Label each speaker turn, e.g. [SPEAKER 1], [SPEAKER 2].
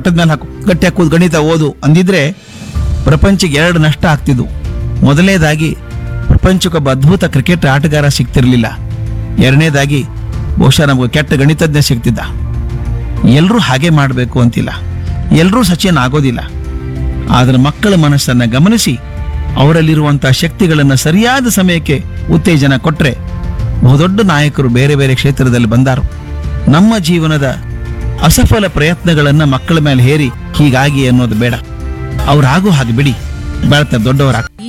[SPEAKER 1] ಸೊಟ್ಟದ ಮೇಲೆ ಹಾಕು ಗಟ್ಟಿ ಕೂತ್ ಗಣಿತ ಓದು ಅಂದಿದ್ರೆ ಪ್ರಪಂಚಕ್ಕೆ ಎರಡು ನಷ್ಟ ಆಗ್ತಿದ್ವು ಮೊದಲನೇದಾಗಿ ಪ್ರಪಂಚಕ್ಕೊಬ್ಬ ಅದ್ಭುತ ಕ್ರಿಕೆಟ್ ಆಟಗಾರ ಸಿಗ್ತಿರ್ಲಿಲ್ಲ ಎರಡನೇದಾಗಿ ಬಹುಶಃ ನಮಗೆ ಕೆಟ್ಟ ಗಣಿತಜ್ಞ ಸಿಗ್ತಿದ್ದ ಎಲ್ಲರೂ ಹಾಗೆ ಮಾಡಬೇಕು ಅಂತಿಲ್ಲ ಎಲ್ಲರೂ ಸಚಿನ್ ಆಗೋದಿಲ್ಲ ಆದರೆ ಮಕ್ಕಳ ಮನಸ್ಸನ್ನು ಗಮನಿಸಿ ಅವರಲ್ಲಿರುವಂತಹ ಶಕ್ತಿಗಳನ್ನು ಸರಿಯಾದ ಸಮಯಕ್ಕೆ ಉತ್ತೇಜನ ಕೊಟ್ಟರೆ ಬಹುದೊಡ್ಡ ನಾಯಕರು ಬೇರೆ ಬೇರೆ ಕ್ಷೇತ್ರದಲ್ಲಿ ಬಂದಾರು ನಮ್ಮ ಜೀವನದ ಅಸಫಲ ಪ್ರಯತ್ನಗಳನ್ನು ಮಕ್ಕಳ ಮೇಲೆ ಹೇರಿ ಹೀಗಾಗಿ ಅನ್ನೋದು ಬೇಡ ಅವ್ರಾಗೂ ಹಾಗೆ ಬಿಡಿ ಬೆಳ್ತಾರೆ ದೊಡ್ಡವರಾಗ